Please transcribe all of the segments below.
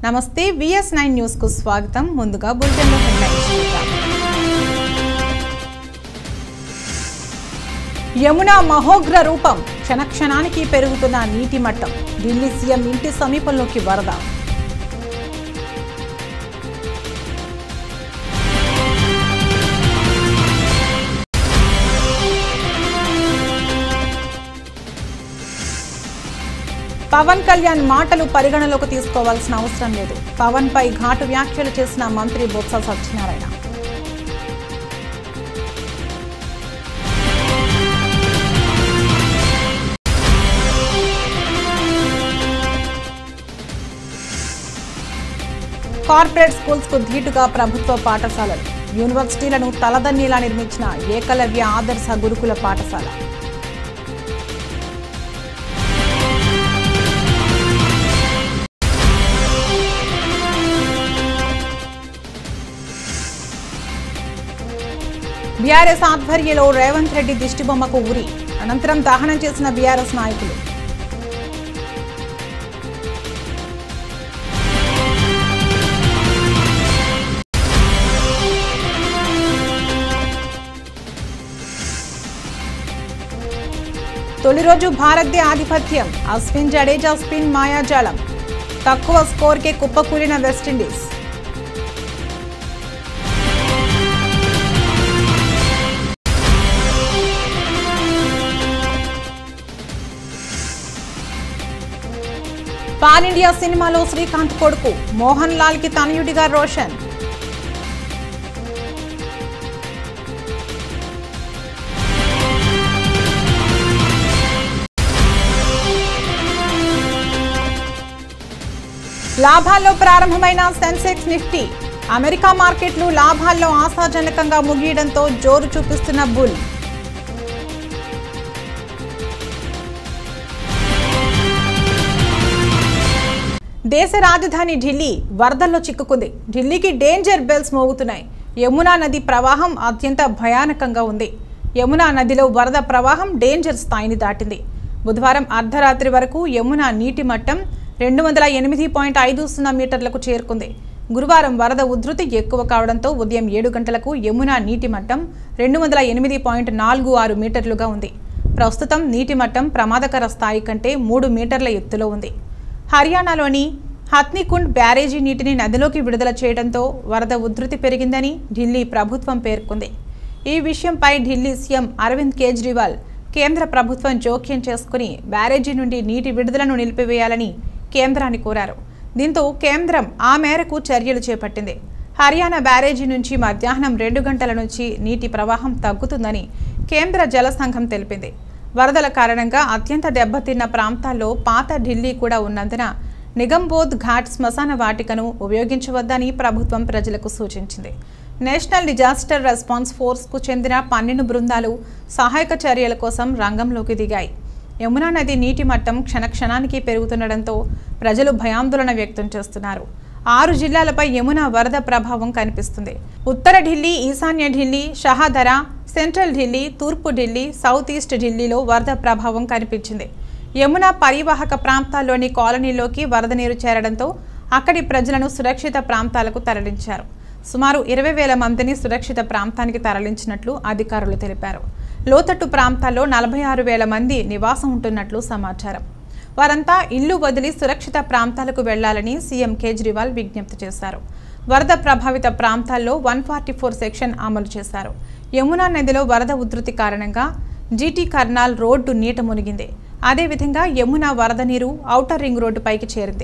నమస్తే VS nine news కు స్వాగతం ముందుగా బులెటిన్లో హెడ్లైన్స్ చూద్దాం యమున మహోగ్ర రూపం క్షణక్షణానికి పెరుగుతున్న నీటి మట్టం ఢిల్లీ సీఎం ఇంటి సమీపంలోకి వరద పవన్ కళ్యాణ్ మాటలు పరిగణలోకి తీసుకోవాల్సిన అవసరం లేదు పవన్ పై ఘాటు వ్యాఖ్యలు చేసిన మంత్రి బొత్స సత్యనారాయణ కార్పొరేట్ స్కూల్స్ కు ధీటుగా ప్రభుత్వ పాఠశాలలు యూనివర్సిటీలను తలదన్నీలా నిర్మించిన ఏకలవ్య ఆదర్శ గురుకుల పాఠశాల బీఆర్ఎస్ ఆధ్వర్యంలో రేవంత్ రెడ్డి దిష్టిబొమ్మకు ఉరి అనంతరం దహనం చేసిన బీఆర్ఎస్ నాయకులు తొలి రోజు భారత్దే ఆధిపత్యం అశ్విన్ జడేజా స్పిన్ మాయాజాలం తక్కువ స్కోర్కే కుప్పకూలిన వెస్టిండీస్ పాన్ ఇండియా సినిమాలో శ్రీకాంత్ కొడుకు మోహన్ లాల్ కి తనయుడిగా రోషన్ లాభాల్లో ప్రారంభమైన సెన్సెక్స్ నిఫ్టీ అమెరికా మార్కెట్లు లాభాల్లో ఆశాజనకంగా ముగియడంతో జోరు చూపిస్తున్న బుల్ దేశ రాజధాని ఢిల్లీ వరదల్లో చిక్కుకుంది ఢిల్లీకి డేంజర్ బెల్స్ మోగుతున్నాయి యమునా నది ప్రవాహం అత్యంత భయానకంగా ఉంది యమునా నదిలో వరద ప్రవాహం డేంజర్ స్థాయిని దాటింది బుధవారం అర్ధరాత్రి వరకు యమునా నీటి మట్టం రెండు వందల ఎనిమిది పాయింట్ ఐదు సున్నా మీటర్లకు చేరుకుంది గురువారం వరద ఉధృతి ఎక్కువ కావడంతో ఉదయం ఏడు గంటలకు యమునా నీటి మట్టం రెండు వందల ఎనిమిది పాయింట్ నాలుగు ఆరు మీటర్లుగా ఉంది ప్రస్తుతం నీటి మట్టం ప్రమాదకర స్థాయి కంటే మూడు మీటర్ల ఎత్తులో ఉంది హర్యానాలోని హత్నికుండ్ బ్యారేజీ నీటిని నదిలోకి విడుదల చేయడంతో వరద ఉధృతి పెరిగిందని ఢిల్లీ ప్రభుత్వం పేర్కొంది ఈ విషయంపై ఢిల్లీ సీఎం అరవింద్ కేజ్రీవాల్ కేంద్ర ప్రభుత్వం జోక్యం చేసుకుని బ్యారేజీ నుండి నీటి విడుదలను నిలిపివేయాలని కేంద్రాన్ని కోరారు దీంతో కేంద్రం ఆ మేరకు చర్యలు చేపట్టింది హర్యానా బ్యారేజీ నుంచి మధ్యాహ్నం రెండు గంటల నుంచి నీటి ప్రవాహం తగ్గుతుందని కేంద్ర జల సంఘం తెలిపింది వరదల కారణంగా అత్యంత దెబ్బతిన్న ప్రాంతాల్లో పాత ఢిల్లీ కూడా ఉన్నందున నిగంబోధ్ ఘాట్ శ్మశాన వాటికను ఉపయోగించవద్దని ప్రభుత్వం ప్రజలకు సూచించింది నేషనల్ డిజాస్టర్ రెస్పాన్స్ ఫోర్స్కు చెందిన పన్నెండు బృందాలు సహాయక చర్యల కోసం రంగంలోకి దిగాయి యమునా నది నీటి మట్టం క్షణక్షణానికి పెరుగుతుండటంతో ప్రజలు భయాందోళన వ్యక్తం చేస్తున్నారు ఆరు జిల్లాలపై యమునా వరద ప్రభావం కనిపిస్తుంది ఉత్తర ఢిల్లీ ఈశాన్య ఢిల్లీ షహాదరా సెంట్రల్ ఢిల్లీ తూర్పు ఢిల్లీ సౌత్ ఈస్ట్ ఢిల్లీలో వరద ప్రభావం కనిపించింది యమునా పరివాహక ప్రాంతాల్లోని కాలనీలోకి వరద నీరు చేరడంతో అక్కడి ప్రజలను సురక్షిత ప్రాంతాలకు తరలించారు సుమారు ఇరవై వేల మందిని సురక్షిత ప్రాంతానికి తరలించినట్లు అధికారులు తెలిపారు లోతట్టు ప్రాంతాల్లో నలభై ఆరు వేల మంది నివాసం ఉంటున్నట్లు సమాచారం వారంతా ఇల్లు వదిలి సురక్షిత ప్రాంతాలకు వెళ్లాలని సీఎం కేజ్రీవాల్ విజ్ఞప్తి చేశారు వరద ప్రభావిత ప్రాంతాల్లో వన్ ఫార్టీ ఫోర్ సెక్షన్ అమలు చేశారు యమునా నదిలో వరద ఉధృతి కారణంగా జీటీ కర్నాల్ రోడ్డు నీట మునిగింది అదేవిధంగా యమునా వరద నీరు ఔటర్ రింగ్ రోడ్డు పైకి చేరింది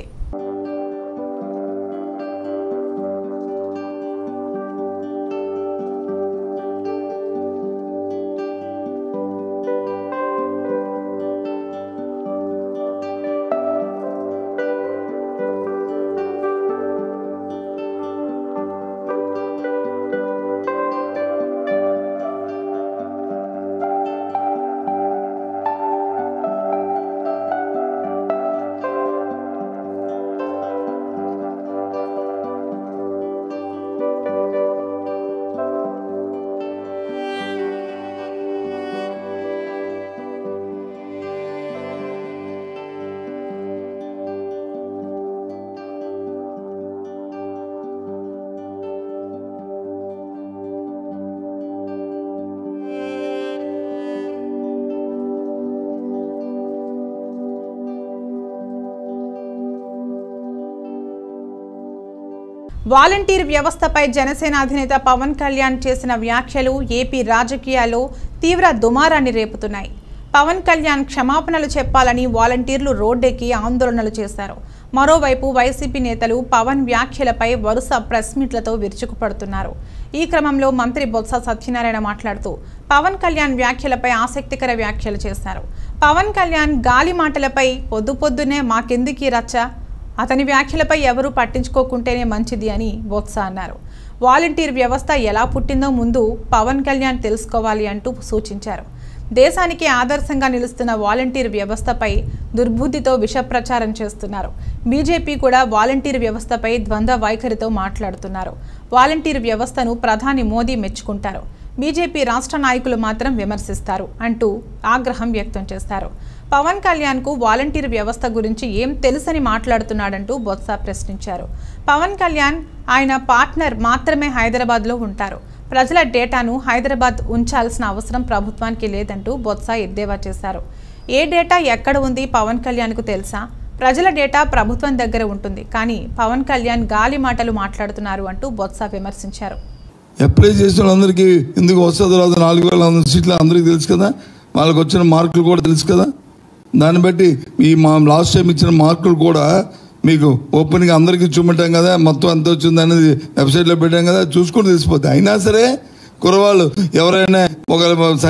వాలంటీర్ వ్యవస్థపై జనసేన అధినేత పవన్ కళ్యాణ్ చేసిన వ్యాఖ్యలు ఏపీ రాజకీయాల్లో తీవ్ర దుమారాన్ని రేపుతున్నాయి పవన్ కళ్యాణ్ క్షమాపణలు చెప్పాలని వాలంటీర్లు రోడ్డెక్కి ఆందోళనలు చేశారు మరోవైపు వైసీపీ నేతలు పవన్ వ్యాఖ్యలపై వరుస ప్రెస్ మీట్లతో విరుచుకుపడుతున్నారు ఈ క్రమంలో మంత్రి బొత్స సత్యనారాయణ మాట్లాడుతూ పవన్ కళ్యాణ్ వ్యాఖ్యలపై ఆసక్తికర వ్యాఖ్యలు చేశారు పవన్ కళ్యాణ్ గాలి మాటలపై పొద్దు పొద్దునే మాకెందుకీ రచ్చ అతని వ్యాఖ్యలపై ఎవరూ పట్టించుకోకుంటేనే మంచిది అని బొత్స అన్నారు వాలంటీర్ వ్యవస్థ ఎలా పుట్టిందో ముందు పవన్ కళ్యాణ్ తెలుసుకోవాలి అంటూ సూచించారు దేశానికి ఆదర్శంగా నిలుస్తున్న వాలంటీర్ వ్యవస్థపై దుర్బుద్ధితో విష ప్రచారం చేస్తున్నారు బీజేపీ కూడా వాలంటీర్ వ్యవస్థపై ద్వంద్వ వైఖరితో మాట్లాడుతున్నారు వాలంటీర్ వ్యవస్థను ప్రధాని మోదీ మెచ్చుకుంటారు బీజేపీ రాష్ట్ర నాయకులు మాత్రం విమర్శిస్తారు అంటూ ఆగ్రహం వ్యక్తం చేశారు పవన్ కళ్యాణ్కు వాలంటీర్ వ్యవస్థ గురించి ఏం తెలుసని మాట్లాడుతున్నాడంటూ బొత్స ప్రశ్నించారు పవన్ కళ్యాణ్ ఆయన పార్ట్నర్ మాత్రమే హైదరాబాద్లో ఉంటారు ప్రజల డేటాను హైదరాబాద్ ఉంచాల్సిన అవసరం ప్రభుత్వానికి లేదంటూ బొత్స ఎద్దేవా చేశారు ఏ డేటా ఎక్కడ ఉంది పవన్ కళ్యాణ్కు తెలుసా ప్రజల డేటా ప్రభుత్వం దగ్గర ఉంటుంది కానీ పవన్ కళ్యాణ్ గాలి మాటలు మాట్లాడుతున్నారు అంటూ బొత్స విమర్శించారు అప్లై చేసిన వాళ్ళందరికీ ఎందుకు వస్తుందో రాదు నాలుగు వేల వంద సీట్లు అందరికీ తెలుసు కదా వాళ్ళకి వచ్చిన మార్కులు కూడా తెలుసు కదా దాన్ని బట్టి ఈ మా లాస్ట్ టైం ఇచ్చిన మార్కులు కూడా మీకు ఓపెన్గా అందరికీ చూపెట్టాం కదా మొత్తం ఎంత వచ్చింది అనేది వెబ్సైట్లో పెట్టాం కదా చూసుకుని తెలిసిపోతాయి అయినా సరే కురవాళ్ళు ఎవరైనా ఒక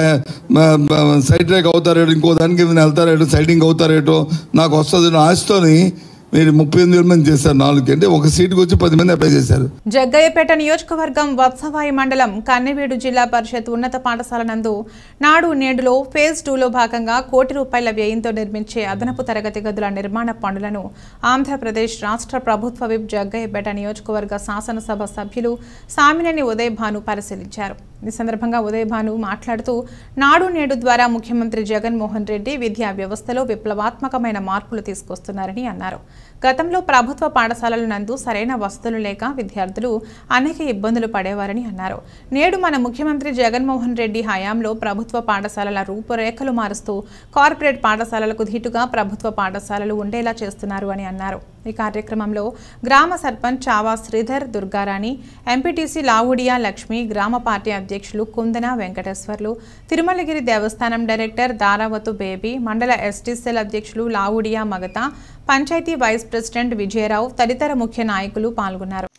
సైడ్ ట్రాక్ అవుతారేటో ఇంకో దానికి ఏమైనా వెళ్తారేటో సైడింగ్ అవుతారేటో నాకు వస్తుంది ఆశతోని మీరు ముప్పై ఎనిమిది వేల మంది చేశారు నాలుగు అంటే ఒక సీటుకి వచ్చి పది మంది అప్లై చేశారు జగ్గయ్యపేట నియోజకవర్గం వత్సవాయి మండలం కన్నెవేడు జిల్లా పరిషత్ ఉన్నత పాఠశాల నందు నాడు నేడులో ఫేజ్ టూలో భాగంగా కోటి రూపాయల వ్యయంతో నిర్మించే అదనపు తరగతి గదుల నిర్మాణ పనులను ఆంధ్రప్రదేశ్ రాష్ట్ర ప్రభుత్వ విప్ జగ్గయ్యపేట నియోజకవర్గ శాసనసభ సభ్యులు సామినేని ఉదయ్ భాను పరిశీలించారు ఈ సందర్భంగా ఉదయ్ భాను మాట్లాడుతూ నాడు నేడు ద్వారా ముఖ్యమంత్రి జగన్మోహన్ రెడ్డి విద్యా వ్యవస్థలో విప్లవాత్మకమైన మార్పులు తీసుకొస్తున్నారని అన్నారు గతంలో ప్రభుత్వ పాఠశాలల నందు సరైన వసతులు లేక విద్యార్థులు అనేక ఇబ్బందులు పడేవారని అన్నారు నేడు మన ముఖ్యమంత్రి జగన్మోహన్ రెడ్డి హయాంలో ప్రభుత్వ పాఠశాలల రూపురేఖలు మారుస్తూ కార్పొరేట్ పాఠశాలలకు ధీటుగా ప్రభుత్వ పాఠశాలలు ఉండేలా చేస్తున్నారు అని అన్నారు ఈ కార్యక్రమంలో గ్రామ సర్పంచ్ చావా శ్రీధర్ దుర్గారాణి ఎంపీటీసీ లావుడియా లక్ష్మి గ్రామ పార్టీ అధ్యక్షులు కుందన వెంకటేశ్వర్లు తిరుమలగిరి దేవస్థానం డైరెక్టర్ దారావతు బేబీ మండల ఎస్టీ సెల్ అధ్యక్షులు లావుడియా మగత పంచాయతీ వైస్ ప్రెసిడెంట్ విజయరావు తదితర ముఖ్య నాయకులు పాల్గొన్నారు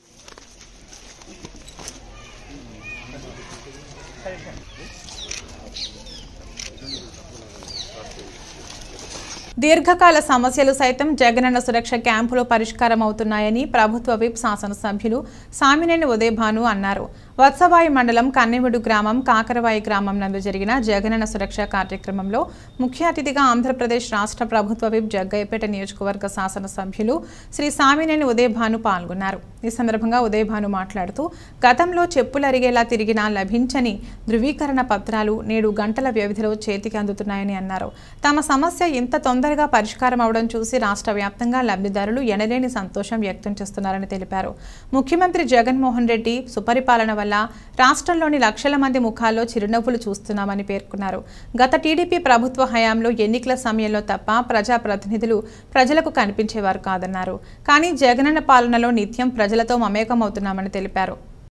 దీర్ఘకాల సమస్యలు సైతం జగనన్న సురక్ష క్యాంపులో పరిష్కారం అవుతున్నాయని ప్రభుత్వ విప్ శాసనసభ్యులు సామినేని ఉదయభాను అన్నారు వత్సవాయి మండలం కన్నెమిడు గ్రామం కాకరవాయి గ్రామం నందు జరిగిన జగనన్న సురక్ష కార్యక్రమంలో ముఖ్య అతిథిగా ఆంధ్రప్రదేశ్ రాష్ట్ర ప్రభుత్వ విప్ జగ్గయ్యపేట నియోజకవర్గ శాసనసభ్యులు శ్రీ సామినేని ఉదయభాను పాల్గొన్నారు ఈ సందర్భంగా ఉదయభాను మాట్లాడుతూ గతంలో చెప్పులరిగేలా తిరిగినా లభించని ధృవీకరణ పత్రాలు నేడు గంటల వ్యవధిలో చేతికి అందుతున్నాయని అన్నారు తమ సమస్య ఇంత తొందరగా పరిష్కారం అవడం చూసి రాష్ట్ర వ్యాప్తంగా లబ్ధిదారులు ఎనలేని సంతోషం వ్యక్తం చేస్తున్నారని తెలిపారు ముఖ్యమంత్రి జగన్మోహన్ రెడ్డి సుపరిపాలన వల్ల రాష్ట్రంలోని లక్షల మంది ముఖాల్లో చిరునవ్వులు చూస్తున్నామని పేర్కొన్నారు గత టీడీపీ ప్రభుత్వ హయాంలో ఎన్నికల సమయంలో తప్ప ప్రజాప్రతినిధులు ప్రజలకు కనిపించేవారు కాదన్నారు కానీ జగనన్న పాలనలో నిత్యం ప్రజలతో మమేకమవుతున్నామని తెలిపారు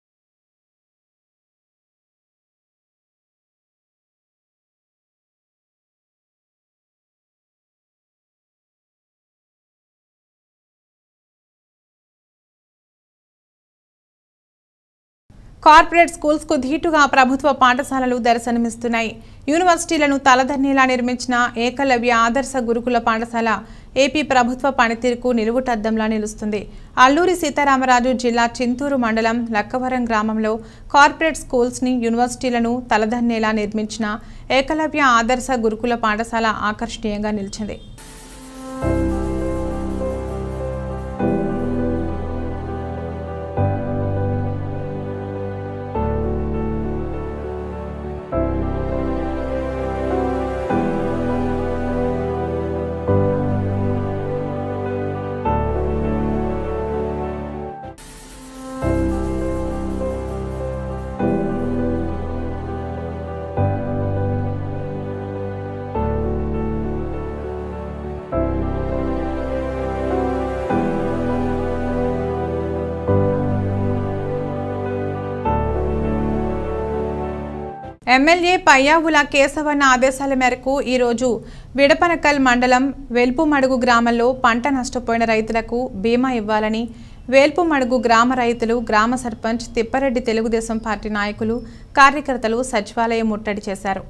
కార్పొరేట్ స్కూల్స్కు ధీటుగా ప్రభుత్వ పాఠశాలలు దర్శనమిస్తున్నాయి యూనివర్సిటీలను తలదన్నేలా నిర్మించిన ఏకలవ్య ఆదర్శ గురుకుల పాఠశాల ఏపీ ప్రభుత్వ పనితీరుకు నిలువుటద్దంలా నిలుస్తుంది అల్లూరి సీతారామరాజు జిల్లా చింతూరు మండలం లక్కవరం గ్రామంలో కార్పొరేట్ స్కూల్స్ని యూనివర్సిటీలను తలదన్నేలా నిర్మించిన ఏకలవ్య ఆదర్శ గురుకుల పాఠశాల ఆకర్షణీయంగా నిలిచింది ఎమ్మెల్యే పయ్యావుల కేశవన్న ఆదేశాల మేరకు ఈరోజు విడపనకల్ మండలం వేల్పుమడుగు గ్రామంలో పంట నష్టపోయిన రైతులకు బీమా ఇవ్వాలని వేల్పుమడుగు గ్రామ రైతులు గ్రామ సర్పంచ్ తిప్పారెడ్డి తెలుగుదేశం పార్టీ నాయకులు కార్యకర్తలు సచివాలయం ముట్టడి చేశారు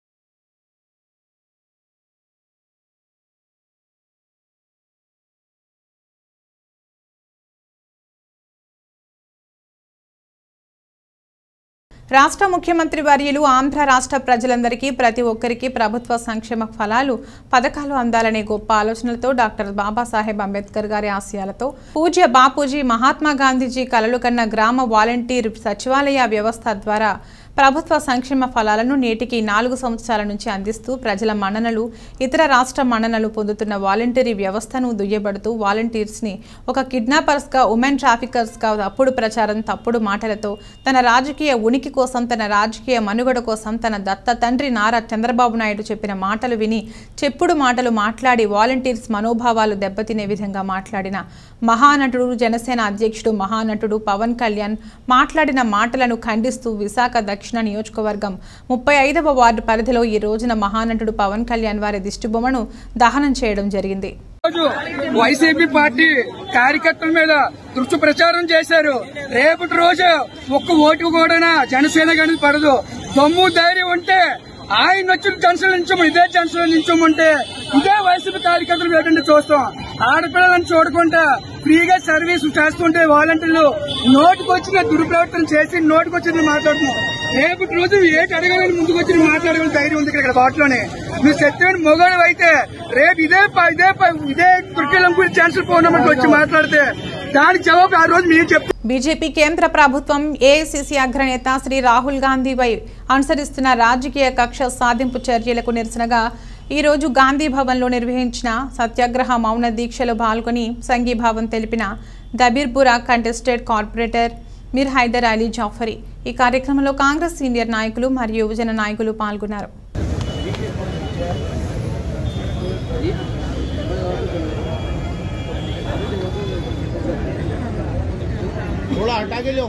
రాష్ట్ర ముఖ్యమంత్రి వర్యులు ఆంధ్ర రాష్ట్ర ప్రజలందరికీ ప్రతి ఒక్కరికి ప్రభుత్వ సంక్షేమ ఫలాలు పథకాలు అందాలనే గొప్ప ఆలోచనలతో డాక్టర్ బాబాసాహెబ్ అంబేద్కర్ గారి ఆశయాలతో పూజ్య బాపూజీ మహాత్మా గాంధీజీ కలలు కన్న గ్రామ వాలంటీర్ సచివాలయ వ్యవస్థ ద్వారా ప్రభుత్వ సంక్షేమ ఫలాలను నేటికి నాలుగు సంవత్సరాల నుంచి అందిస్తూ ప్రజల మన్ననలు ఇతర రాష్ట్ర మన్ననలు పొందుతున్న వాలంటరీ వ్యవస్థను దుయ్యబడుతూ వాలంటీర్స్ని ఒక కిడ్నాపర్స్గా ఉమెన్ ట్రాఫికర్స్గా తప్పుడు ప్రచారం తప్పుడు మాటలతో తన రాజకీయ ఉనికి కోసం తన రాజకీయ మనుగడ కోసం తన దత్త తండ్రి నారా చంద్రబాబు నాయుడు చెప్పిన మాటలు విని చెప్పుడు మాటలు మాట్లాడి వాలంటీర్స్ మనోభావాలు దెబ్బతినే విధంగా మాట్లాడిన మహానటుడు జనసేన అధ్యక్షుడు మహానటుడు పవన్ కళ్యాణ్ మాట్లాడిన మాటలను ఖండిస్తూ విశాఖ దక్షిణ నియోజకవర్గం ముప్పై ఐదవ వార్డు పరిధిలో ఈ రోజున మహానటుడు పవన్ కళ్యాణ్ వారి దిష్టిబొమ్మను దహనం చేయడం జరిగింది రోజు వైసీపీ పార్టీ కార్యకర్తల మీద దృష్టి ప్రచారం చేశారు రేపటి రోజు ఒక్క ఓటు కూడా జనసేన కానీ పడదు దమ్ము ధైర్యం ఉంటే ఆయన వచ్చిన జనసేన నించోము ఇదే జనసేన నించోమంటే ఇదే వైసీపీ కార్యకర్తలు ఏంటంటే చూస్తాం ఆడపిల్లలను చూడకుండా ఫ్రీగా సర్వీస్ చేస్తుంటే వాలంటీర్లు నోటికి వచ్చిన దుర్ప్రవర్తన చేసి నోటికి వచ్చిన మాట్లాడుతున్నాం రేపటి రోజు ఏటి అడగాలని ముందుకు వచ్చి మాట్లాడగల ధైర్యం ఉంది ఇక్కడ బాట్లోనే నువ్వు సత్యమైన మొగాడు అయితే రేపు ఇదే ప- ఇదే ప- ఇదే దుర్కెళ్ళం గురించి ఛాన్సల్ పోనమ్మకి వచ్చి మాట్లాడితే దానికి జవాబు ఆ రోజు మీరు చెప్తారు బీజేపీ కేంద్ర ప్రభుత్వం ఏఐసిసి అగ్రనేత శ్రీ రాహుల్ గాంధీపై అనుసరిస్తున్న రాజకీయ కక్ష సాధింపు చర్యలకు నిరసనగా ఈ రోజు గాంధీ భవన్లో నిర్వహించిన సత్యాగ్రహ మౌన దీక్షలో పాల్గొని సంఘీభావం తెలిపిన దబీర్పురా కంటెస్టెడ్ కార్పొరేటర్ మీర్ హైదర్ అలీ జాఫరీ ఈ కార్యక్రమంలో కాంగ్రెస్ సీనియర్ నాయకులు మరియు యువజన నాయకులు పాల్గొన్నారు थोड़ा हटा के लो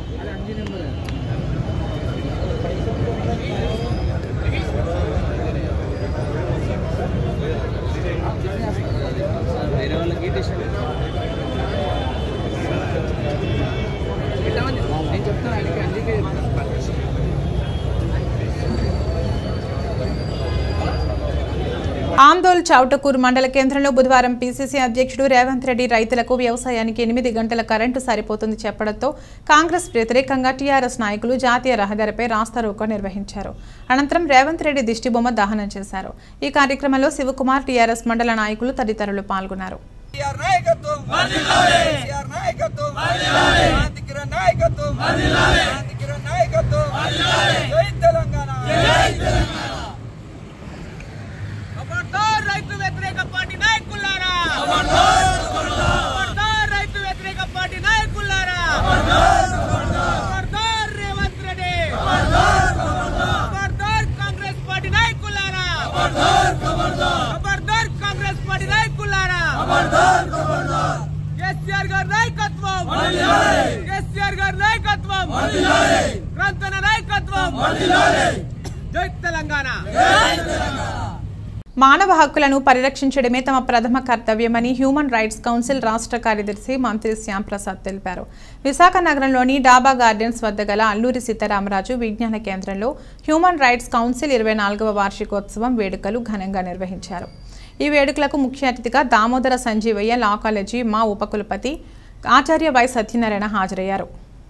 ఆందోళ్ చౌటకూరు మండల కేంద్రంలో బుధవారం పీసీసీ అధ్యక్షుడు రేవంత్ రెడ్డి రైతులకు వ్యవసాయానికి ఎనిమిది గంటల కరెంటు సరిపోతుంది చెప్పడంతో కాంగ్రెస్ వ్యతిరేకంగా టీఆర్ఎస్ నాయకులు జాతీయ రహదారిపై రాస్తారోకో నిర్వహించారు అనంతరం రేవంత్ రెడ్డి దిష్టిబొమ్మ దహనం చేశారు ఈ కార్యక్రమంలో శివకుమార్ టీఆర్ఎస్ మండల నాయకులు తదితరులు పాల్గొన్నారు కేసీఆర్ నాయకత్వం కేసీఆర్ నాయకత్వం శాంతికిర నాయకత్వం శాంతికిర నాయకత్వం జై తెలంగాణ ఖబర్దార్ రైతు వ్యతిరేక పార్టీ నాయకులారా ఖబర్దార్ రైతు వ్యతిరేక పార్టీ నాయకులారా ఖబర్దార్ రేవంత్ రెడ్డి ఖబర్దార్ కాంగ్రెస్ పార్టీ నాయకులారా ఖబర్దార్ కాంగ్రెస్ పార్టీ నాయకులారా కేసీఆర్ గారి నాయకత్వం కేసీఆర్ గారి నాయకత్వం గ్రంథన నాయకత్వం జై తెలంగాణ మానవ హక్కులను పరిరక్షించడమే తమ ప్రథమ కర్తవ్యమని హ్యూమన్ రైట్స్ కౌన్సిల్ రాష్ట్ర కార్యదర్శి మంత్రి శ్యాంప్రసాద్ తెలిపారు విశాఖ నగరంలోని డాబా గార్డెన్స్ వద్ద గల అల్లూరి సీతారామరాజు విజ్ఞాన కేంద్రంలో హ్యూమన్ రైట్స్ కౌన్సిల్ ఇరవై నాలుగవ వార్షికోత్సవం వేడుకలు ఘనంగా నిర్వహించారు ఈ వేడుకలకు ముఖ్య అతిథిగా దామోదర సంజీవయ్య లా కాలేజీ మా ఉపకులపతి ఆచార్య వై సత్యనారాయణ హాజరయ్యారు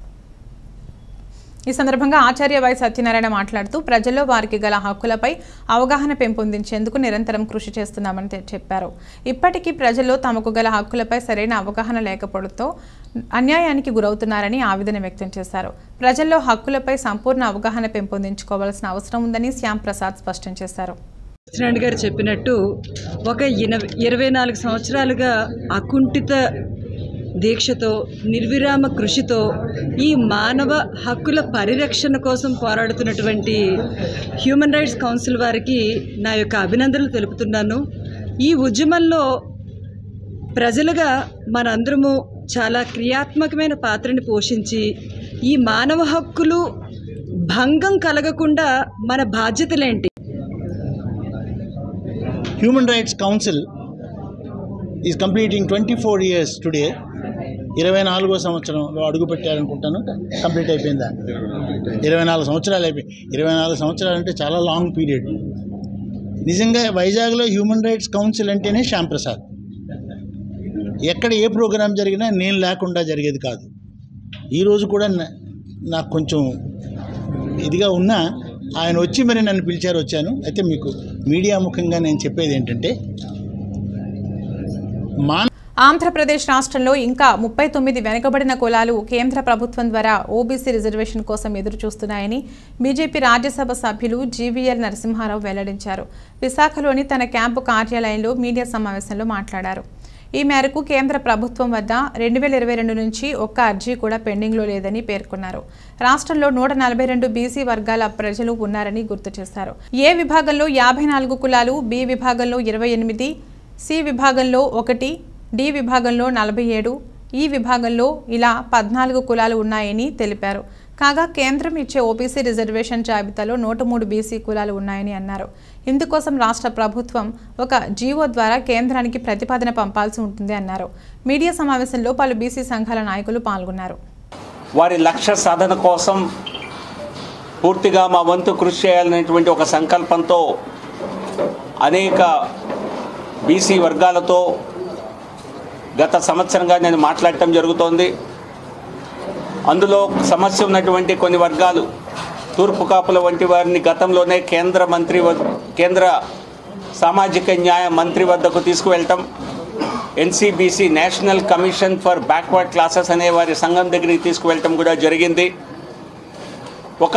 ఈ సందర్భంగా ఆచార్య వై సత్యనారాయణ మాట్లాడుతూ ప్రజల్లో వారికి గల హక్కులపై అవగాహన పెంపొందించేందుకు నిరంతరం కృషి చేస్తున్నామని తె- చెప్పారు ఇప్పటికీ ప్రజల్లో తమకు గల హక్కులపై సరైన అవగాహన లేకపోవడంతో అన్యాయానికి గురవుతున్నారని ఆవేదన వ్యక్తం చేశారు ప్రజల్లో హక్కులపై సంపూర్ణ అవగాహన పెంపొందించుకోవాల్సిన అవసరం ఉందని శ్యామ్ ప్రసాద్ స్పష్టం చేశారు ప్రెసిడెంట్ గారు చెప్పినట్టు ఒక ఇన- ఇరవై నాలుగు సంవత్సరాలుగా అకుంఠిత దీక్షతో నిర్విరామ కృషితో ఈ మానవ హక్కుల పరిరక్షణ కోసం పోరాడుతున్నటువంటి హ్యూమన్ రైట్స్ కౌన్సిల్ వారికి నా యొక్క అభినందనలు తెలుపుతున్నాను ఈ ఉద్యమంలో ప్రజలుగా మనందరము చాలా క్రియాత్మకమైన పాత్రని పోషించి ఈ మానవ హక్కులు భంగం కలగకుండా మన బాధ్యతలేంటి human rights council is completing twenty four years today ఇరవై నాలుగో సంవత్సరంలో అడుగు పెట్టారనుకుంటాను కంప్లీట్ అయిపోయిందా ఇరవై నాలుగు సంవత్సరాలు అయిపోయి ఇరవై నాలుగు సంవత్సరాలు అంటే చాలా లాంగ్ పీరియడ్ నిజంగా వైజాగ్లో హ్యూమన్ రైట్స్ కౌన్సిల్ అంటేనే శ్యామ్ ప్రసాద్ ఎక్కడ ఏ ప్రోగ్రాం జరిగినా నేను లేకుండా జరిగేది కాదు ఈరోజు కూడా నా- నాకు కొంచెం ఇదిగా ఉన్నా ఆయన వచ్చి మరి నన్ను పిలిచారు వచ్చాను అయితే మీకు మీడియా ముఖంగా నేను చెప్పేది ఏంటంటే మాన ఆంధ్రప్రదేశ్ రాష్ట్రంలో ఇంకా ముప్పై తొమ్మిది వెనుకబడిన కులాలు కేంద్ర ప్రభుత్వం ద్వారా ఓబీసీ రిజర్వేషన్ కోసం ఎదురు చూస్తున్నాయని బీజేపీ రాజ్యసభ సభ్యులు జీవీఎల్ నరసింహారావు వెల్లడించారు విశాఖలోని తన క్యాంపు కార్యాలయంలో మీడియా సమావేశంలో మాట్లాడారు ఈ మేరకు కేంద్ర ప్రభుత్వం వద్ద రెండు వేల ఇరవై రెండు నుంచి ఒక్క అర్జీ కూడా పెండింగ్లో లేదని పేర్కొన్నారు రాష్ట్రంలో నూట నలభై రెండు బీసీ వర్గాల ప్రజలు ఉన్నారని గుర్తు చేశారు ఏ విభాగంలో యాభై నాలుగు కులాలు బి విభాగంలో ఇరవై ఎనిమిది సి విభాగంలో ఒకటి డి విభాగంలో నలభై ఏడు ఈ విభాగంలో ఇలా పద్నాలుగు కులాలు ఉన్నాయని తెలిపారు కాగా కేంద్రం ఇచ్చే ఓబీసీ రిజర్వేషన్ జాబితాలో నూట మూడు బీసీ కులాలు ఉన్నాయని అన్నారు ఇందుకోసం రాష్ట్ర ప్రభుత్వం ఒక జీవో ద్వారా కేంద్రానికి ప్రతిపాదన పంపాల్సి ఉంటుంది అన్నారు మీడియా సమావేశంలో పలు బీసీ సంఘాల నాయకులు పాల్గొన్నారు వారి లక్ష్య సాధన కోసం పూర్తిగా మా వంతు కృషి చేయాలనేటువంటి ఒక సంకల్పంతో అనేక బీసీ వర్గాలతో గత సంవత్సరంగా నేను మాట్లాడటం జరుగుతోంది అందులో సమస్య ఉన్నటువంటి కొన్ని వర్గాలు తూర్పు కాపుల వంటి వారిని గతంలోనే కేంద్ర మంత్రి వద్- కేంద్ర సామాజిక న్యాయ మంత్రి వద్దకు తీసుకువెళ్ళటం NCBC national commission for backward classes అనే వారి సంఘం దగ్గరికి తీసుకువెళ్ళటం కూడా జరిగింది ఒక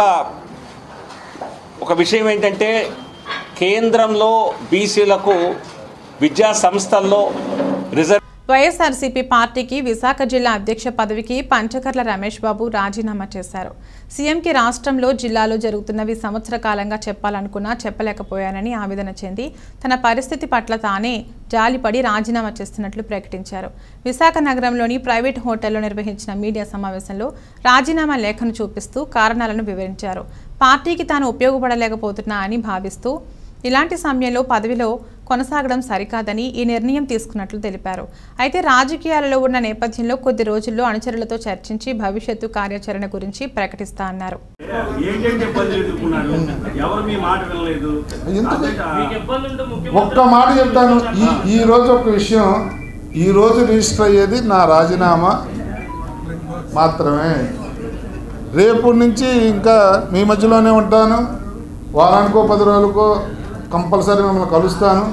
ఒక విషయం ఏంటంటే కేంద్రంలో బీసీలకు విద్యా సంస్థల్లో రిజర్వ్ వైఎస్ఆర్సీపీ పార్టీకి విశాఖ జిల్లా అధ్యక్ష పదవికి పంచకర్ల రమేష్ బాబు రాజీనామా చేశారు సీఎంకి రాష్ట్రంలో జిల్లాలో జరుగుతున్నవి సంవత్సర కాలంగా చెప్పాలనుకున్నా చెప్పలేకపోయానని ఆవేదన చెంది తన పరిస్థితి పట్ల తానే జాలిపడి రాజీనామా చేస్తున్నట్లు ప్రకటించారు విశాఖ నగరంలోని ప్రైవేట్ హోటల్లో నిర్వహించిన మీడియా సమావేశంలో రాజీనామా లేఖను చూపిస్తూ కారణాలను వివరించారు పార్టీకి తాను ఉపయోగపడలేకపోతున్నా అని భావిస్తూ ఇలాంటి సమయంలో పదవిలో కొనసాగడం సరికాదని ఈ నిర్ణయం తీసుకున్నట్లు తెలిపారు అయితే రాజకీయాలలో ఉన్న నేపథ్యంలో కొద్ది రోజుల్లో అనుచరులతో చర్చించి భవిష్యత్తు కార్యాచరణ గురించి ప్రకటిస్తా అన్నారు ఏంటంటే ఇబ్బందులు ఎదుర్కొన్నాడు ఎవరు మీ మాట వినలేదు ఒక్క మాట చెప్తాను ఈ ఈ రోజు ఒక విషయం ఈ రోజు రిజిస్టర్ అయ్యేది నా రాజీనామా మాత్రమే రేపు నుంచి ఇంకా మీ మధ్యలోనే ఉంటాను వారానికో పది రోజులకో కంపల్సరీ మిమ్మల్ని కలుస్తాను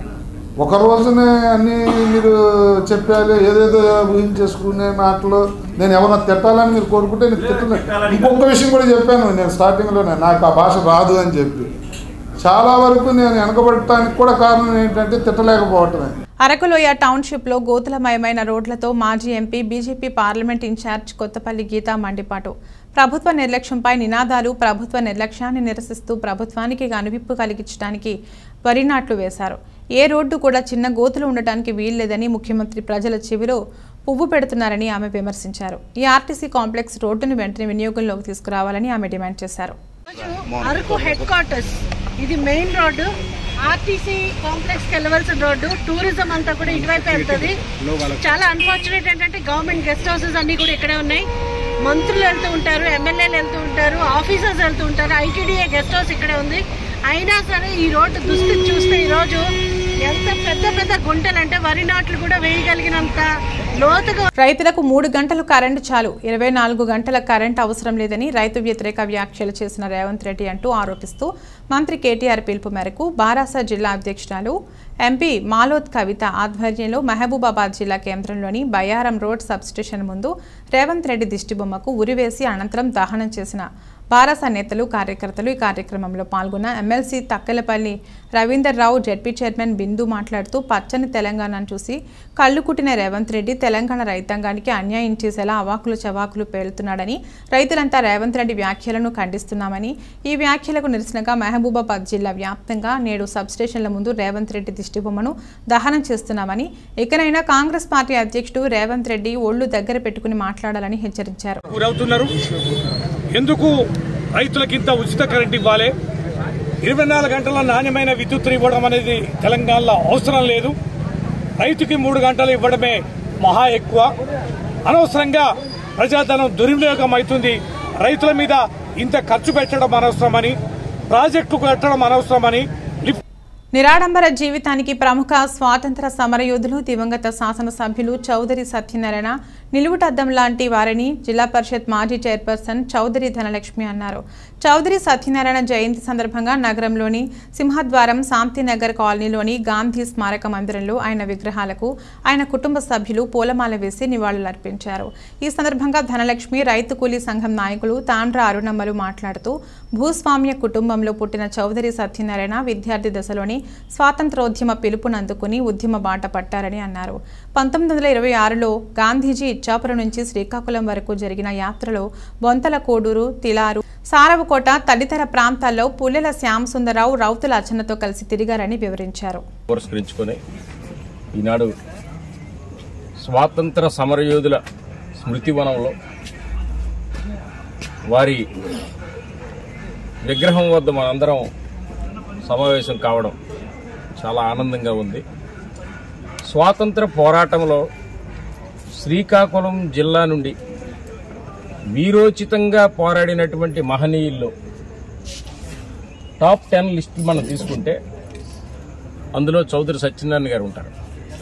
ఒక రోజునే అన్నీ మీరు చెప్పాలి ఏదేదో ఊహించేసుకునే మాటలు నేను ఎవరన్నా తిట్టాలని మీరు కోరుకుంటే నేను తిట్టలేదు ఇంకొక విషయం కూడా చెప్పాను నేను స్టార్టింగ్లోనే నాకు ఆ భాష రాదు అని చెప్పి చాలా వరకు నేను వెనకబడటానికి కూడా కారణం ఏంటంటే తిట్టలేకపోవటమే అరకులోయ టౌన్షిప్లో గోతులమయమైన రోడ్లతో మాజీ MP BJP parliament in-charge Kothapalli Geetha మండిపాటు ప్రభుత్వ నిర్లక్ష్యంపై నినాదాలు ప్రభుత్వ నిర్లక్ష్యాన్ని నిరసిస్తూ ప్రభుత్వానికి కనువిప్పు కలిగించడానికి వరి నాట్లు వేశారు ఏ రోడ్డు కూడా చిన్న గోతులు ఉండటానికి వీల్లేదని ముఖ్యమంత్రి ప్రజల చెవిలో పువ్వు పెడుతున్నారని ఆమె విమర్శించారు ఈ ఆర్టీసీ కాంప్లెక్స్ రోడ్డును వెంటనే వినియోగంలోకి తీసుకురావాలని ఆమె డిమాండ్ చేశారు అరకు హెడ్ క్వార్టర్స్ ఇది మెయిన్ రోడ్డు ఆర్టీసీ కాంప్లెక్స్ కి వెళ్ళవలసిన రోడ్డు టూరిజం అంతా కూడా ఇటువైపు వెళ్తుంది చాలా అన్ఫార్చునేట్ ఏంటంటే గవర్నమెంట్ గెస్ట్ హౌసెస్ అన్ని కూడా ఇక్కడే ఉన్నాయి మంత్రులు వెళ్తూ ఉంటారు ఎమ్మెల్యేలు వెళ్తూ ఉంటారు ఆఫీసర్స్ వెళ్తూ ఉంటారు ఐటీడీఏ గెస్ట్ హౌస్ ఇక్కడే ఉంది అయినా సరే ఈ రోడ్డు దుస్థితి చూస్తే ఈ రోజు ఎంత పెద్ద పెద్ద గుంటలు అంటే వరి నాట్లు కూడా వేయగలిగినంత లోతుగా రైతులకు మూడు గంటలు కరెంటు చాలు ఇరవై నాలుగు గంటల కరెంటు అవసరం లేదని రైతు వ్యతిరేక వ్యాఖ్యలు చేసిన రేవంత్ రెడ్డి అంటూ ఆరోపిస్తూ మంత్రి కేటీఆర్ పిలుపు మేరకు బారాసా జిల్లా అధ్యక్షురాలు ఎంపీ మాలోత్ కవిత ఆధ్వర్యంలో మహబూబాబాద్ జిల్లా కేంద్రంలోని బయారం రోడ్ సబ్స్టేషన్ ముందు రేవంత్ రెడ్డి దిష్టిబొమ్మకు ఉరివేసి అనంతరం దహనం చేసిన బారాస నేతలు కార్యకర్తలు ఈ కార్యక్రమంలో పాల్గొన్న MLC Takkelapalli Ravinder Rao ZP chairman Bindu మాట్లాడుతూ పచ్చని తెలంగాణను చూసి కళ్ళు కుట్టిన రేవంత్ రెడ్డి తెలంగాణ రైతాంగానికి అన్యాయం చేసేలా అవాకులు చవాకులు పేలుతున్నాడని రైతులంతా రేవంత్ రెడ్డి వ్యాఖ్యలను ఖండిస్తున్నామని ఈ వ్యాఖ్యలకు నిరసనగా మహబూబాబాద్ జిల్లా వ్యాప్తంగా నేడు సబ్స్టేషన్ల ముందు రేవంత్ రెడ్డి దిష్టిబొమ్మను దహనం చేస్తున్నామని ఇకనైనా కాంగ్రెస్ పార్టీ అధ్యక్షుడు రేవంత్ రెడ్డి ఒళ్ళు దగ్గర పెట్టుకుని మాట్లాడాలని హెచ్చరించారు గురవుతున్నారు ఎందుకు రైతులకింత ఉచిత కరెంట్ ఇవ్వాలి ఇరవై నాలుగు గంటల నాణ్యమైన విద్యుత్తుని ఇవ్వడం అనేది తెలంగాణలో అవసరం లేదు రైతుకి మూడు గంటలు ఇవ్వడమే మహా ఎక్కువ అనవసరంగా ప్రజాధనం దుర్వినియోగం అవుతుంది రైతుల మీద ఇంత ఖర్చు పెట్టడం అనవసరమని ప్రాజెక్టులు కట్టడం అనవసరమని లిఫ్ట్ నిరాడంబర జీవితానికి ప్రముఖ స్వాతంత్ర సమరయోధులు దివంగత శాసనసభ్యులు చౌదరి సత్యనారాయణ నిలువుటద్దం లాంటి వారిని జిల్లా పరిషత్ మాజీ చైర్పర్సన్ చౌదరి ధనలక్ష్మి అన్నారు చౌదరి సత్యనారాయణ జయంతి సందర్భంగా నగరంలోని సింహద్వారం శాంతినగర్ కాలనీలోని గాంధీ స్మారక మందిరంలో ఆయన విగ్రహాలకు ఆయన కుటుంబ సభ్యులు పూలమాల వేసి నివాళులర్పించారు ఈ సందర్భంగా ధనలక్ష్మి రైతు కూలీ సంఘం నాయకులు తాండ్ర అరుణమ్మలు మాట్లాడుతూ భూస్వామ్య కుటుంబంలో పుట్టిన చౌదరి సత్యనారాయణ విద్యార్థి దశలోని స్వాతంత్రోద్యమ పిలుపునందుకుని ఉద్యమ బాట పట్టారని అన్నారు పంతొమ్మిది వందల ఇరవై ఆరులో గాంధీజీ ఇచ్చాపురం నుంచి శ్రీకాకుళం వరకు జరిగిన యాత్రలో బొంతల కోడూరు తిలారు సారవకోట తదితర ప్రాంతాల్లో పుల్లెల శ్యామసుందరరావు రౌతుల అచ్చన్నతో కలిసి తిరిగారని వివరించారు పురస్కరించుకొని ఈనాడు స్వాతంత్ర సమరయోధుల స్మృతివనంలో వారి విగ్రహం వద్ద మనందరం సమావేశం కావడం చాలా ఆనందంగా ఉంది స్వాతంత్ర పోరాటంలో శ్రీకాకుళం జిల్లా నుండి వీరోచితంగా పోరాడినటువంటి మహనీయుల్లో టాప్ టెన్ లిస్ట్ మనం తీసుకుంటే అందులో చౌదరి సత్యనారాయణ గారు ఉంటారు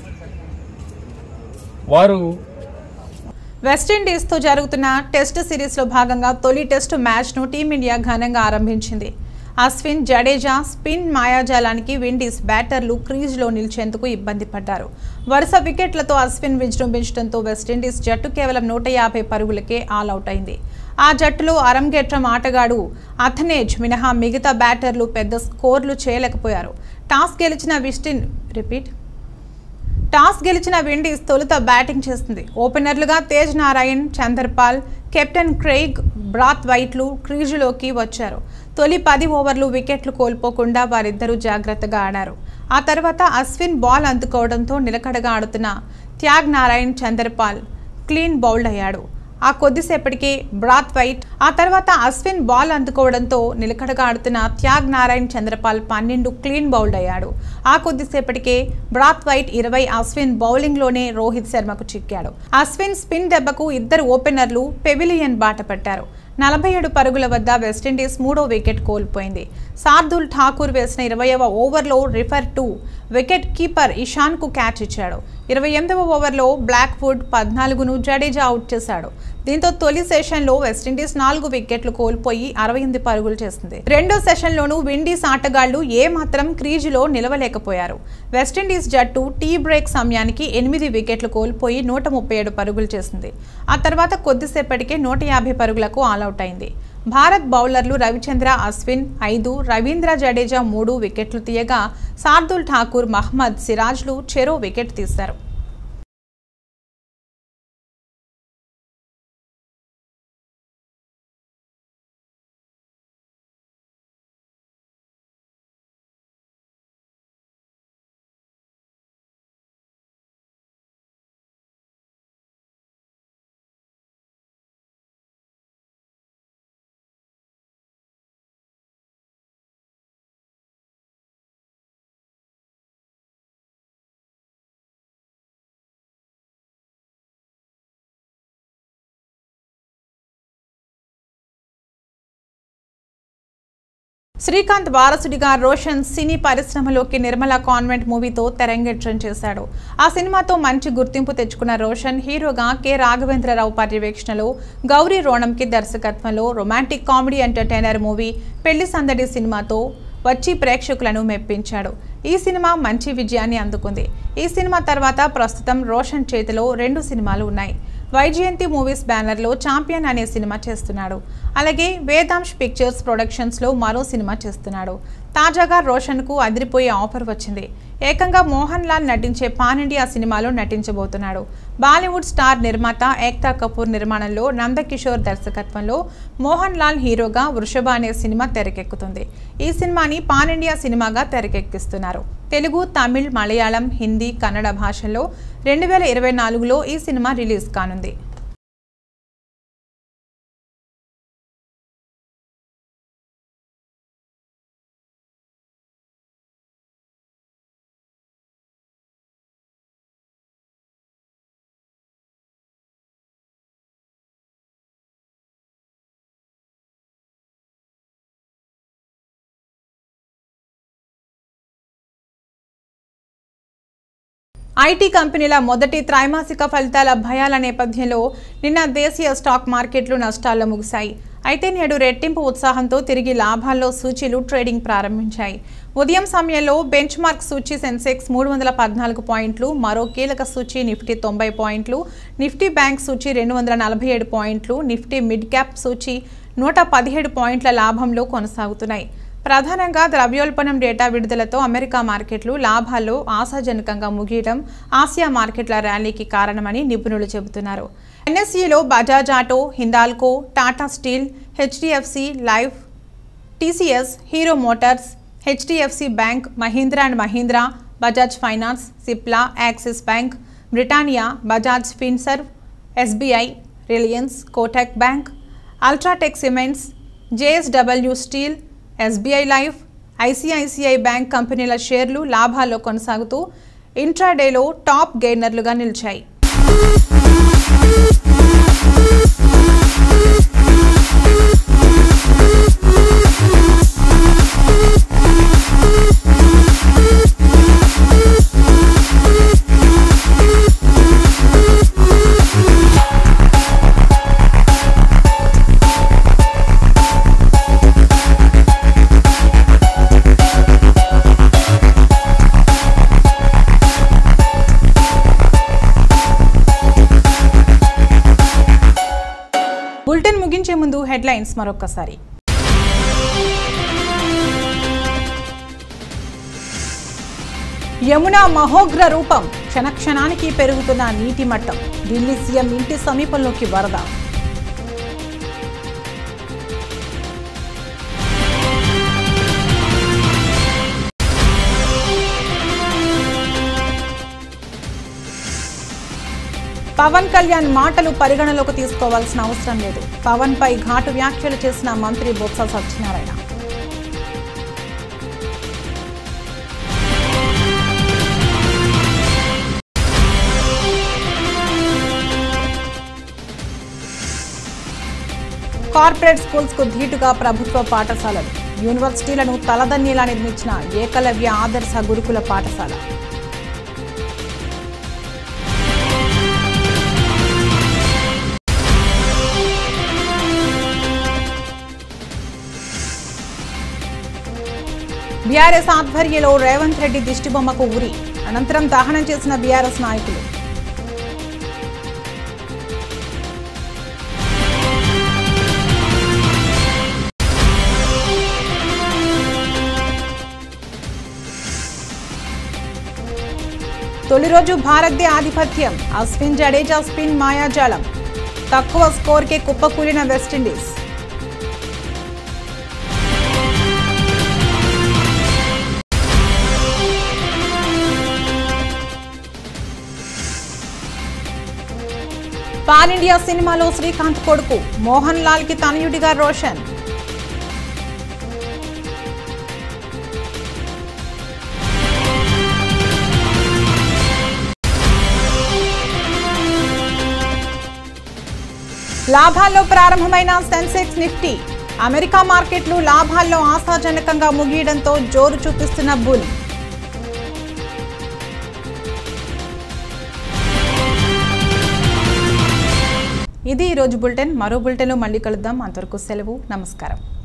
వారు వెస్టిండీస్తో జరుగుతున్న టెస్ట్ సిరీస్లో భాగంగా తొలి టెస్ట్ మ్యాచ్ను టీమిండియా ఘనంగా ఆరంభించింది అశ్విన్ జడేజా స్పిన్ మాయాజాలానికి విండీస్ బ్యాటర్లు క్రీజ్లో నిలిచేందుకు ఇబ్బంది పడ్డారు వరుస వికెట్లతో అశ్విన్ విజృంభించడంతో వెస్టిండీస్ జట్టు కేవలం నూట యాభై పరుగులకే ఆల్అవుట్ అయింది ఆ జట్టులో అరంగేట్రం ఆటగాడు అథనేజ్ మినహా మిగతా బ్యాటర్లు పెద్ద స్కోర్లు చేయలేకపోయారు టాస్ గెలిచిన విస్టిన్ రిపీట్ టాస్ గెలిచిన విండీస్ తొలుత బ్యాటింగ్ చేస్తుంది ఓపెనర్లుగా Tagenarine Chanderpaul captain Kraigg బ్రాత్ వైట్లు క్రీజులోకి వచ్చారు తొలి పది ఓవర్లు వికెట్లు కోల్పోకుండా వారిద్దరూ జాగ్రత్తగా ఆడారు ఆ తర్వాత అశ్విన్ బాల్ అందుకోవడంతో నిలకడగా ఆడుతున్న Tagenarine Chanderpaul clean bowled అయ్యాడు ఆ కొద్దిసేపటికి బ్రాత్ వైట్ ఆ తర్వాత అశ్విన్ బాల్ అందుకోవడంతో నిలకడగా ఆడుతున్న త్యాగ్ నారాయణ్ చంద్రపాల్ పన్నెండు క్లీన్ బౌల్డ్ అయ్యాడు ఆ కొద్దిసేపటికే బ్రాత్ వైట్ ఇరవై అశ్విన్ బౌలింగ్లోనే రోహిత్ శర్మకు చిక్కాడు అశ్విన్ స్పిన్ దెబ్బకు ఇద్దరు ఓపెనర్లు పెవిలియన్ బాట పట్టారు నలభై ఏడు పరుగుల వద్ద వెస్టిండీస్ మూడో వికెట్ కోల్పోయింది శార్దుల్ ఠాకూర్ వేసిన ఇరవైవ ఓవర్లో రిఫర్ టు వికెట్ కీపర్ ఇషాన్కు క్యాచ్ ఇచ్చాడు ఇరవై ఎనిమిదవ ఓవర్లో బ్లాక్వుడ్ పద్నాలుగును జడేజా అవుట్ చేశాడు దీంతో తొలి సెషన్లో వెస్టిండీస్ నాలుగు వికెట్లు కోల్పోయి అరవై ఎనిమిది పరుగులు చేసింది రెండో సెషన్లోనూ విండీస్ ఆటగాళ్లు ఏమాత్రం క్రీజులో నిలవలేకపోయారు వెస్టిండీస్ జట్టు టీ బ్రేక్ సమయానికి ఎనిమిది వికెట్లు కోల్పోయి నూట ముప్పై ఏడు పరుగులు చేసింది ఆ తర్వాత కొద్దిసేపటికే నూట యాభై పరుగులకు ఆల్అవుట్ అయింది భారత్ బౌలర్లు రవిచంద్ర అశ్విన్ ఐదు రవీంద్ర జడేజా మూడు వికెట్లు తీయగా శార్దుల్ ఠాకూర్ మహ్మద్ సిరాజ్లు చెరో వికెట్ తీశారు శ్రీకాంత్ వారసుడిగా రోషన్ సినీ పరిశ్రమలోకి నిర్మల కాన్వెంట్ మూవీతో తెరంగేట్రం చేశాడు ఆ సినిమాతో మంచి గుర్తింపు తెచ్చుకున్న రోషన్ హీరోగా కె రాఘవేంద్రరావు పర్యవేక్షణలో గౌరీ రోణంకి దర్శకత్వంలో రొమాంటిక్ కామెడీ ఎంటర్టైనర్ మూవీ పెళ్లి సందడి సినిమాతో వచ్చి ప్రేక్షకులను మెప్పించాడు ఈ సినిమా మంచి విజయాన్ని అందుకుంది ఈ సినిమా తర్వాత ప్రస్తుతం రోషన్ చేతిలో రెండు సినిమాలు ఉన్నాయి వైజయంతి మూవీస్ బ్యానర్లో ఛాంపియన్ అనే సినిమా చేస్తున్నాడు అలాగే వేదాంశ్ పిక్చర్స్ ప్రొడక్షన్స్లో మరో సినిమా చేస్తున్నాడు తాజాగా రోషన్కు అదిరిపోయే ఆఫర్ వచ్చింది ఏకంగా మోహన్ లాల్ నటించే పాన్ ఇండియా సినిమాలో నటించబోతున్నాడు బాలీవుడ్ స్టార్ నిర్మాత ఏక్తా కపూర్ నిర్మాణంలో నందకిషోర్ దర్శకత్వంలో మోహన్ లాల్ హీరోగా వృషభ అనే సినిమా తెరకెక్కుతుంది ఈ సినిమాని పాన్ ఇండియా సినిమాగా తెరకెక్కిస్తున్నారు తెలుగు తమిళ్ మలయాళం హిందీ కన్నడ భాషల్లో రెండు వేల ఇరవై నాలుగులో ఈ సినిమా రిలీజ్ కానుంది ఐటీ కంపెనీల మొదటి త్రైమాసిక ఫలితాల భయాల నేపథ్యంలో నిన్న దేశీయ స్టాక్ మార్కెట్లు నష్టాల్లో ముగిశాయి అయితే నేడు రెట్టింపు ఉత్సాహంతో తిరిగి లాభాల్లో సూచీలు ట్రేడింగ్ ప్రారంభించాయి ఉదయం సమయంలో బెంచ్ మార్క్ సూచీ సెన్సెక్స్ మూడు వందల పద్నాలుగు పాయింట్లు మరో కీలక సూచీ నిఫ్టీ తొంభై పాయింట్లు నిఫ్టీ బ్యాంక్ సూచీ రెండు వందల నలభై ఏడు పాయింట్లు నిఫ్టీ మిడ్ క్యాప్ సూచీ నూట పదిహేడు పాయింట్ల లాభంలో కొనసాగుతున్నాయి ప్రధానంగా ద్రవ్యోల్బణం డేటా విడుదలతో అమెరికా మార్కెట్లు లాభాల్లో ఆశాజనకంగా ముగియడం ఆసియా మార్కెట్ల ర్యాలీకి కారణమని నిపుణులు చెబుతున్నారు ఎన్ఎస్ఈలో Bajaj Auto Hindalco Tata Steel HDFC Life TCS Hero Motors HDFC Bank Mahindra and Mahindra Bajaj Finance Cipla Axis Bank Britannia Bajaj Finserv SBI Reliance Kotak Bank UltraTech Cements JSW Steel SBI Life ICICI Bank కంపెనీల షేర్లు లాభాల్లో కొనసాగుతూ ఇంట్రాడేలో టాప్ గెయినర్లుగా నిలిచాయి బులెటిన్ ముగించే ముందు హెడ్లైన్స్ మరొక్కసారి యమున మహోగ్ర రూపం క్షణక్షణానికి పెరుగుతున్న నీటి మట్టం ఢిల్లీ సీఎం ఇంటి సమీపంలోకి వరద పవన్ కళ్యాణ్ మాటలు పరిగణలోకి తీసుకోవాల్సిన అవసరం లేదు పవన్ పై ఘాటు వ్యాఖ్యలు చేసిన మంత్రి బొత్స సత్యనారాయణ కార్పొరేట్ స్కూల్స్ కు ధీటుగా ప్రభుత్వ పాఠశాలలు యూనివర్సిటీలను తలదన్నేలా నిర్మించిన ఏకలవ్య ఆదర్శ గురుకుల పాఠశాల బీఆర్ఎస్ ఆధ్వర్యంలో రేవంత్ రెడ్డి దిష్టిబొమ్మకు ఉరి అనంతరం దహనం చేసిన బీఆర్ఎస్ నాయకులు తొలి రోజు భారత్దే ఆధిపత్యం అశ్విన్ జడేజా స్పిన్ మాయాజాలం తక్కువ స్కోర్కే కుప్పకూలిన వెస్టిండీస్ పాన్ ఇండియా సినిమాలో శ్రీకాంత్ కొడుకు మోహన్ లాల్ కి తనయుడిగా రోషన్ లాభాల్లో ప్రారంభమైన సెన్సెక్స్ నిఫ్టీ అమెరికా మార్కెట్లు లాభాల్లో ఆశాజనకంగా ముగియడంతో జోరు చూపిస్తున్న బుల్ ఇది ఈరోజు బులెటిన్ మరో బులెటిన్లో మళ్ళీ కలుద్దాం అంతవరకు సెలవు నమస్కారం